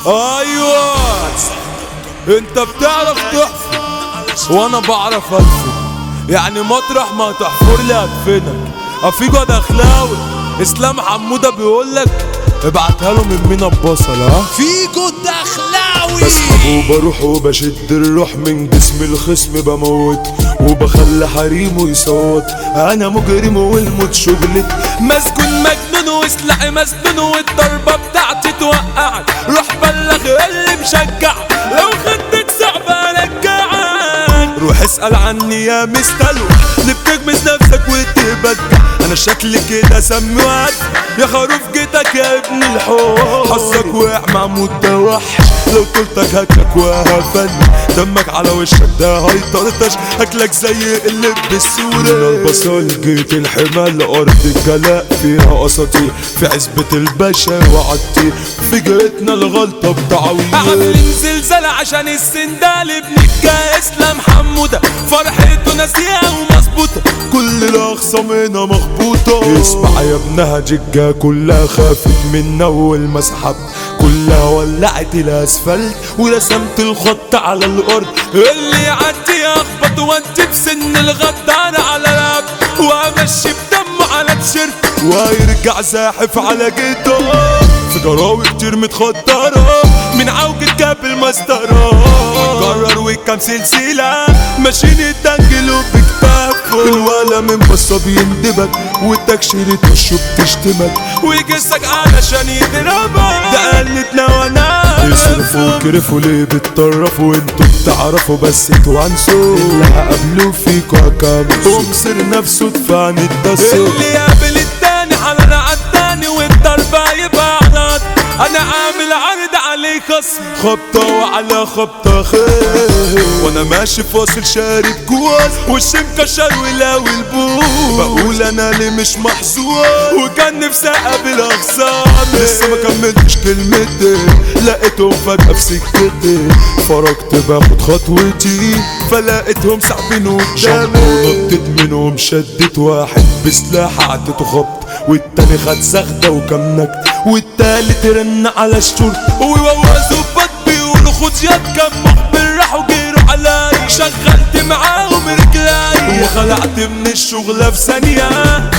ايوه انت بتعرف تحفر وانا بعرف الفر يعني مطرح ما تحفر لي هدفنك افيجو دخلاوي اسلام حموده بيقول لك ابعتها له من مينا ببصل ها فيجو الدخلاوي بسحب وبروح وبشد الروح من جسم الخصم بموت وبخلي حريمه يصوت انا مجرم والموت شغلت مسجون مجنون وسلاحي مسنون والضربه بتاعتي توقعك روح بلغ اللي مشجع لو خدت صعبه ارجعك روح اسال عني يا مستلو اللي بتغمز نفسك وتبدع انا شكلي كده سمي وعد يا خروف جيتك يا ابن الحوش حظك وقع مع متوحش لو طولتك هاكلك وهفن دمك على وشك ده هيطرطش هاكلك زي اللي بالسورة من البصل جيت الحمال ارض الجلاء فيها اساطير في عزبة الباشا وعطير في جيتنا الغلطة بتعويض عاملين زلزال عشان السندال ابنك اسلام حمودة فرحته ناسية ومظبوطة كل الاخصام هنا مخبوطة اسمع يا ابنها ججة كلها خافت من اول ما سحبت كلها ولعت الاسفلت ورسمت الخط على الارض اللي يعدي يخبط وانت بسن الغدار على راب وامشي بدمه على تيشيرت ويرجع زاحف على جيته في جراوي كتير متخدرة من عوجة جاب المسطرة قرر وكام سلسلة ماشيين الدنجل وبكتافه الولا من بصة بيندبك والتكشيرة وشه بتشتمك ويجسك علشان يضربك ده قلتنا وانا يصرفوا وكرفوا ليه بتطرفوا انتوا بتعرفوا بس توانسوا اللي هقابلوه فيكوا هكابسوا ومصير نفسه دفعني التصل اللي قابل التاني على التاني والضربة يبقى على انا عامل عرض عليه خصم خبطة وعلى خبطة خير وانا ماشي فاصل شارب كواس وشي مكشر ولاوي البوس بقول انا ليه مش محظوظ وكان نفسي اقابل اخصام لسه ما كملتش كلمتي لقيتهم فجأة في سكتي فرجت باخد خطوتي فلقيتهم ساحبين قدامي نطيت منهم شدت واحد بسلاح عدته خبط والتاني خد سخدة وكم نكت والتالت رن على الشرطة ويوزوا بط بيقولوا خد يد كم مخبر راحوا جيروا عليا شغلت معاهم رجلاي وخلعت من الشغلة في ثانية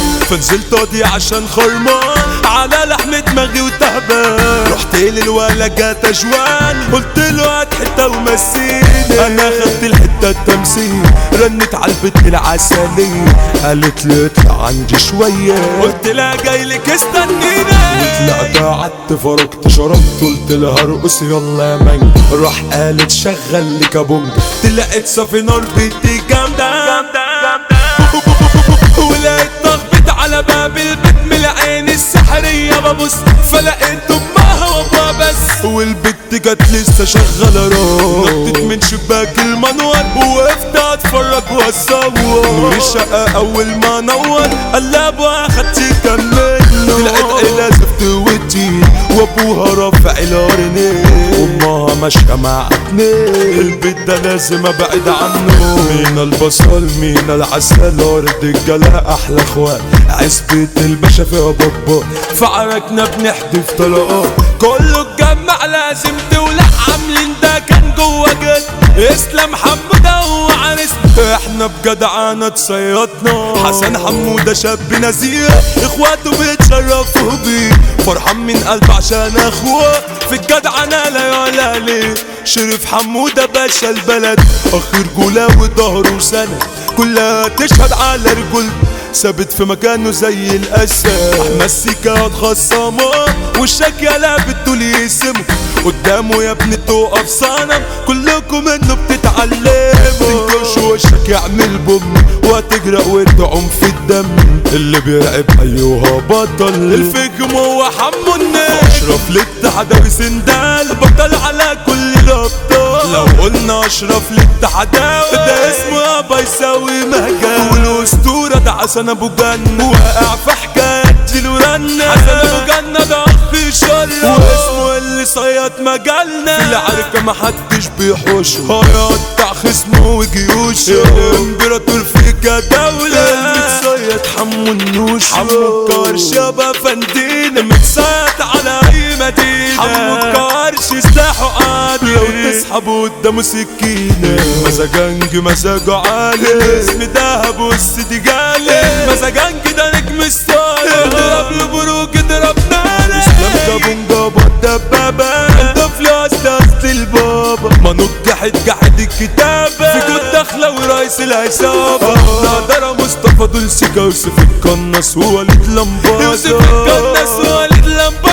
فنزلت اضي عشان خرمان على لحم دماغي وتهبان رحت للولا جات اجوان قلت له هات حته ومسيني انا خدت الحته التمثيل رنت على البت العسلية قالت لي اطلع عندي شوية قلت لها جاي لك استنيني وطلعت قعدت فرقت شربت قلت لها ارقص يلا يا مانجا راح قالت شغل لي كابونجا طلعت صافي نار بيتي جامدة ولقيت تخبط على باب البيت من العين السحرية ببص فلقيت امها وابوها بس والبت جت لسه شغالة راس نطت من شباك المنور ووقفت اتفرج واصور نور الشقة اول ما نور قلبها خدت كمل طلعت عيلة زفت وتين وابوها رافع الارنين وامها ماشية مع اتنين البيت ده لازم ابعد عنه مين البصل مين العسل ارض الجلا احلى اخوات عزبة الباشا فيها بابا فعركنا بنحدف طلقات كله اتجمع لازم تولع عاملين ده كان جوه جد اسلام حمودة هو عرسنا احنا بجدعانة اتصيدنا حسن حمودة شاب نزيه اخواته بيتشرفوا بيه فرحان من قلب عشان اخوه في الجدعنة لا يعلى عليه شريف حمودة باشا البلد اخر جولة وظهره وسند كلها تشهد على رجل ثابت في مكانه زي الاسد احمد سيكا خصامه وشك يا لعبة طول يسمه قدامه يا ابني تقف صنم كلكم منه بتتعلموا تنكش وشك يعمل بوم وهتجرأ وتعوم في الدم اللي بيرعب ايوه بطل الفجم هو حمو الناس اشرف للتحداوي سندال بطل على كل الابطال لو قلنا اشرف للتحداوي ده اسمه ابا يساوي مهجان والاسطوره ده حسن ابو جنة واقع في حكايات جيلو رنة حسن ابو جنة ده اخ شر واسمه اللي صياد مجالنا في العركة محدش بيحوشه هيقطع خصمه وجيوشه امبراطور في الجداولة متصيد حمو النوش حمو الكرش يابا فندينا متصيد على اي مدينة حمو الكرش سلاحه قادر لو تسحبه قدامه سكينة مزاجنج مزاجه عالي اسم دهب والسيدي جالي مزاجنج ده نجم الصايع اضرب له بروك اضرب ناري اسلام جابون جابا الدبابة انت فلوس اصل البابا ما نجحت جحد الكتابة في جود داخلة ورئيس العصابة نقدر مصطفى دول سيكا يوسف القناص ووليد لمبادة يوسف القناص ووليد لمبادة